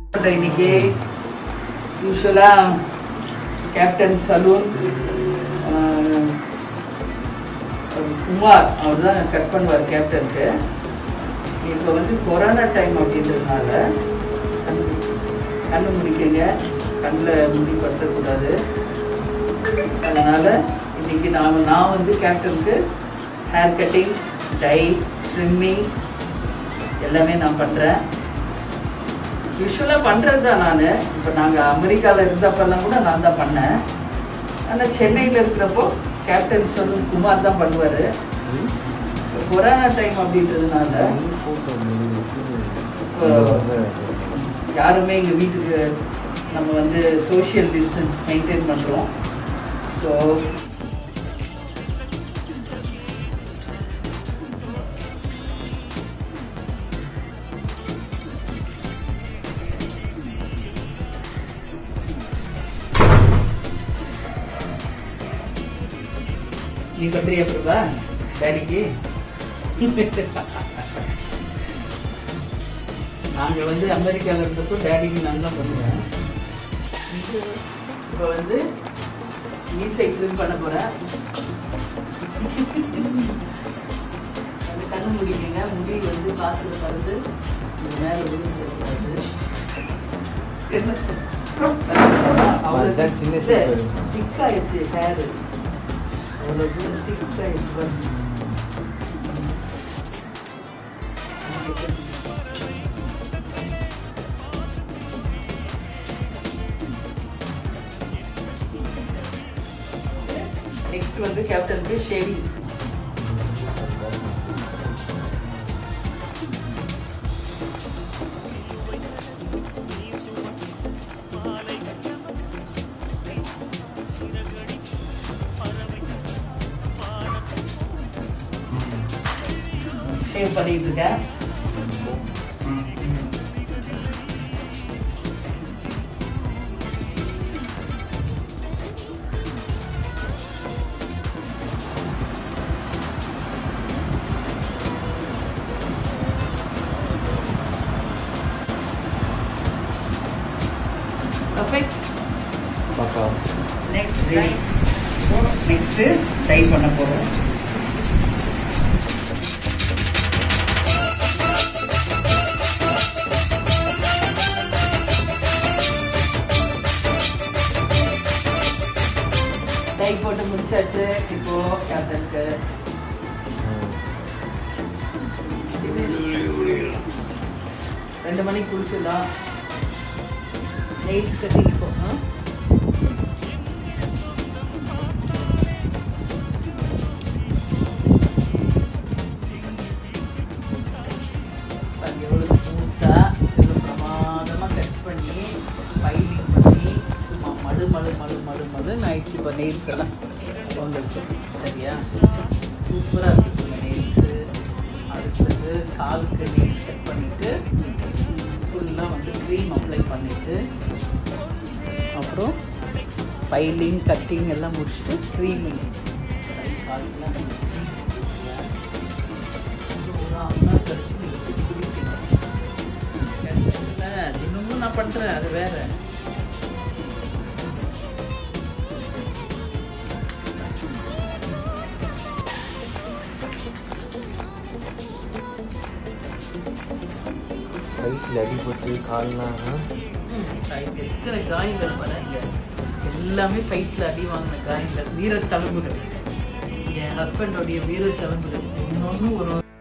But இன்னைக்கு யூஸ்வலாக captain salon Kumar அவர் தான் கட் பண்ணுவார் கேப்டனுக்கு இப்போ வந்து கொரோனா டைம் அப்படின்றதுனால கண் கண்ணு முடிக்கங்க கண்ணில் முடி பற்றக்கூடாது அதனால இன்னைக்கு நான் நான் வந்து கேப்டனுக்கு ஹேர் கட்டிங் டை ட்ரிம்மிங் எல்லாமே நான் பண்ணுறேன் யூஸ்வலாக பண்ணுறது தான் நான் இப்போ நாங்கள் அமெரிக்காவில் இருந்தப்பெல்லாம் கூட நான் தான் பண்ணேன் ஆனால் சென்னையில் இருக்கிறப்போ கேப்டன் சொல்லு குமார் தான் பண்ணுவார் இப்போ கொரோனா டைம் அப்படின்றதுனால இப்போ யாருமே எங்கள் வீட்டுக்கு நம்ம வந்து சோஷியல் டிஸ்டன்ஸ் மெயின்டைன் பண்ணுறோம் ஸோ நீ பண்றியா பிரபா டேடிக்கு நாங்கள் வந்து அமெரிக்காவில் இருந்தப்போ டேடிக்கு நான் தான் பண்ணுவேன் இப்போ வந்து மீசை ட்ரிம் பண்ண போகிறேன் அது கண்ணு முடிக்கங்க முடி வந்து காற்றுல பறந்து இது மேலே விழுந்துடக்கூடாது என்ன அதுதான் சின்ன shape. திக்காயிடுச்சு ஹேரு அவ்வளோ தூரம் திக்காயிடுச்சு பாருங்க நெக்ஸ்ட் வந்து கேப்டனுக்கு ஷேவிங் ஷேவ் பண்ணிட்டு இருக்கேன் பர்ஃபெக்ட் பக்கா நெக்ஸ்ட் டை நெக்ஸ்ட் டை பண்ண போறோம் டை போட்டு முடிச்சாச்சு இப்போ கேப்டனுக்கு ரெண்டு மணிக்கு குளிச்சிடலாம் நெயில்ஸ் கட்டிங் இப்போ ஆ? பாருங்க எவ்வளோ ஸ்மூத்தாக எவ்வளோ பிரமாதமாக கட் பண்ணி ஃபைலிங் பண்ணி சும்மா மழு மழு மழு மழு மழுன்னு ஆயிடுச்சு இப்போ நெயில்ஸ் எல்லாம் வந்துருக்கு சரியா சூப்பராக இருக்குது இப்போ நெயில்ஸு அடுத்தது காலுக்கு நெயில்ஸ் கட் பண்ணிவிட்டு ஃபுல்லாக வந்து க்ரீம் அப்ளை பண்ணிவிட்டு அப்புறம் ஃபைலிங் கட்டிங் எல்லாம் முடிச்சுட்டு க்ரீமிங் காலுக்குலாம் ஒரு half an hour கழிச்சு நீங்க போய் குளிப்பீங்க. இல்ல, தினமும் நான் பண்றேன் அது வேற கைட்டில் அடிபட்டு கால்லாம் ம், right. எத்தனை காயங்கள் பாருங்க எல்லாமே ஃபைட்ல அடி வாங்கின காயங்கள் வீரத்தழும்புகள் என் ஹஸ்பண்டோடைய வீரத்தழும்புகள் இன்னொன்று ஒரு